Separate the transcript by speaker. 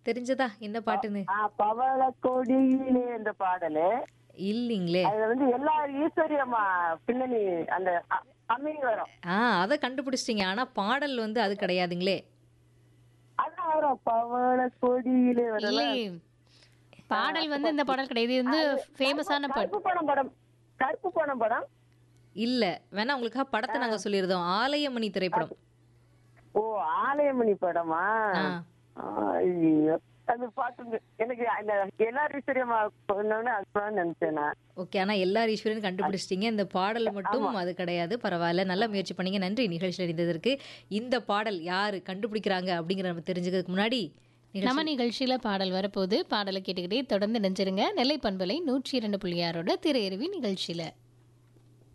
Speaker 1: தெரிஞ்சதா என்ன பாட்டுன்னு
Speaker 2: ஆ, பவள கொடியிலே இந்த பாடலு
Speaker 1: இல்லைங்களே
Speaker 2: அதுல வந்து எல்லா ஈஸ்வரியம்மா பின்னணி அந்த அ- அம்மிங் வரும்
Speaker 1: ஆ அதை கண்டுபிடிச்சிட்டீங்க ஆனா பாடல் வந்து அது கிடையாதுங்களே
Speaker 2: அதான் வரும் பவள கொடியிலே வரல
Speaker 3: இல்லையே பாடல் வந்து இந்த பாடல் கிடையாது இது வந்து ஃபேமஸான பாடல்
Speaker 2: கருப்பு பணம் படம் கருப்பு பணம் படம்
Speaker 1: இல்ல வேணா உங்களுக்காக படத்தை நாங்க சொல்லியிருந்தோம் ஆலயமணி திரைப்படம்
Speaker 2: ஓ ஆலயமணி படமா
Speaker 1: ஆ.
Speaker 2: ஐயோ அது பாட்டு எனக்கு அந்த எல்லா ஈஸ்வரியம்மா சொன்னோன்னு அதுதான் நினைச்சேன் நான்
Speaker 1: ஓகே ஆனா எல்லா ஈஸ்வரன் கண்டுபிடிச்சிட்டீங்க இந்த பாடல் மட்டும் அது கிடையாது பரவாயில்ல நல்ல முயற்சி பண்ணீங்க நன்றி நிகழ்ச்சியில் இருந்ததற்கு இந்த பாடல் யாரு கண்டுபிடிக்கிறாங்க அப்படிங்கிற நம்ம தெரிஞ்சுக்கிறதுக்கு முன்னாடி நிகழ்ச்சி-
Speaker 3: நம்ம நிகழ்ச்சியில பாடல் வரப்போது பாடலை கேட்டுக்கிட்டே தொடர்ந்து நினைச்சிருங்க நெல்லை பண்பலை நூற்றி இரண்டு புள்ளி ஆறோட திரையருவி நிகழ்ச்சியில